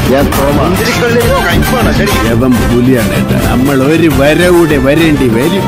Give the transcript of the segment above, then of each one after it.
ഞാൻ തോമ യവൻ പുലിയാണ് കേട്ടോ നമ്മൾ ഒരു വര കൂടെ വരേണ്ടി വരും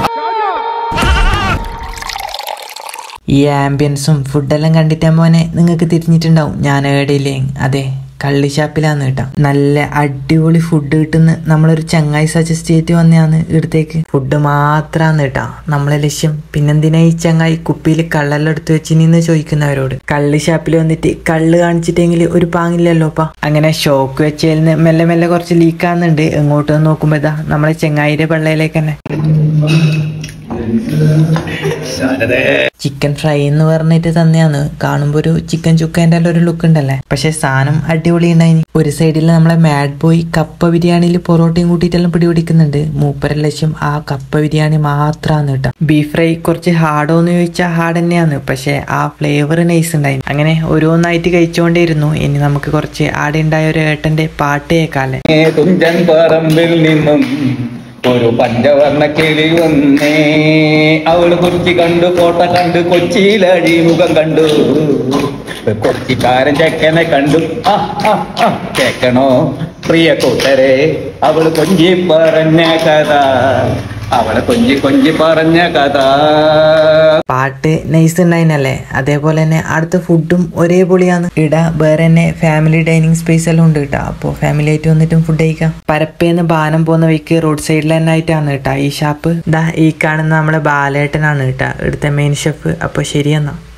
ഈ ആംബിയൻസും ഫുഡെല്ലാം കണ്ടിട്ട് മോനെ നിങ്ങൾക്ക് തിരിഞ്ഞിട്ടുണ്ടാവും ഞാൻ ഏടിയില്ലേ അതെ കള്ളി ഷാപ്പിലാന്ന് കേട്ടോ നല്ല അടിപൊളി ഫുഡ് കിട്ടുന്ന നമ്മളൊരു ചങ്ങായി സജസ്റ്റ് ചെയ്തിട്ട് വന്നതാണ് ഇവിടത്തേക്ക് ഫുഡ് മാത്രാന്ന് കേട്ടോ നമ്മളെ ലക്ഷ്യം പിന്നെന്തിനാ ഈ ചങ്ങായി കുപ്പിയിൽ കള്ളെല്ലാം എടുത്ത് വെച്ചിനിന്ന് ചോദിക്കുന്നവരോട് കള്ളി ഷാപ്പിൽ വന്നിട്ട് കള്ള് കാണിച്ചിട്ടെങ്കിൽ ഒരു പാങ്ങില്ലല്ലോപ്പാ അങ്ങനെ ഷോക്ക് വെച്ചതിൽ നിന്ന് മെല്ലെ മെല്ലെ കുറച്ച് ലീക്കാകുന്നുണ്ട് എങ്ങോട്ട് നോക്കുമ്പോ ഇതാ നമ്മളെ ചെങ്ങായിയുടെ പള്ളയിലേക്ക് തന്നെ ചിക്കൻ ഫ്രൈ എന്ന് പറഞ്ഞിട്ട് തന്നെയാണ് കാണുമ്പോ ഒരു ചിക്കൻ ചുക്കേന്റെ എല്ലാം ഒരു ലുക്ക് ഉണ്ടല്ലേ പക്ഷെ സാധനം അടിപൊളി ഉണ്ടായിനി ഒരു സൈഡിൽ നമ്മളെ മാഡ് ബോയ് കപ്പ ബിരിയാണിയിൽ പൊറോട്ടയും കൂട്ടിയിട്ടെല്ലാം പിടിപിടിക്കുന്നുണ്ട് മൂപ്പര ലക്ഷ്യം ആ കപ്പ ബിരിയാണി മാത്രാന്ന് കേട്ടോ ബീഫ് ഫ്രൈ കുറച്ച് ഹാർഡോ എന്ന് ചോദിച്ചാൽ ഹാർഡ് തന്നെയാണ് പക്ഷെ ആ ഫ്ലേവർ നൈസ് ഉണ്ടായി അങ്ങനെ ഓരോന്നായിട്ട് കഴിച്ചുകൊണ്ടേയിരുന്നു ഇനി നമുക്ക് കുറച്ച് ആടെ ഉണ്ടായ ഒരു ഏട്ടന്റെ പാട്ട് കേൾക്കാല്ലേ തുഞ്ചൻ പറമ്പിൽ നിന്നും ഒരു പഞ്ചവർണ്ണ കിളി വന്നേ അവള് കൊച്ചി കണ്ടു കോട്ട കണ്ടു കൊച്ചിയിൽ അഴിമുഖം കണ്ടു കൊച്ചിക്കാരൻ ചെക്കനെ കണ്ടു ആ ആ ആ കേക്കണോ പ്രിയ കൂട്ടരെ അവള് കൊഞ്ചി പറഞ്ഞ കഥ അവളെ കൊഞ്ചി കൊഞ്ചി പറഞ്ഞ കഥ പാട്ട് നൈസ് ഉണ്ടായിനല്ലേ അതേപോലെ തന്നെ അടുത്ത ഫുഡും ഒരേ പൊളിയാണ് ഇട വേറെ തന്നെ ഫാമിലി ഡൈനിങ് സ്പേസ് എല്ലാം ഉണ്ട് കേട്ടോ അപ്പോൾ ഫാമിലി ആയിട്ട് വന്നിട്ടും ഫുഡ് കഴിക്കാം പരപ്പേന്ന് ബാനം പോകുന്ന വഴിക്ക് റോഡ് സൈഡിൽ തന്നെ ആയിട്ടാണ് കേട്ടോ ഈ ഷാപ്പ് ദാ ഈ കാണുന്ന നമ്മളെ ബാലേട്ടനാണ് കേട്ടോ ഇവിടുത്തെ മെയിൻ ഷെഫ് അപ്പോൾ ശരിയെന്നാ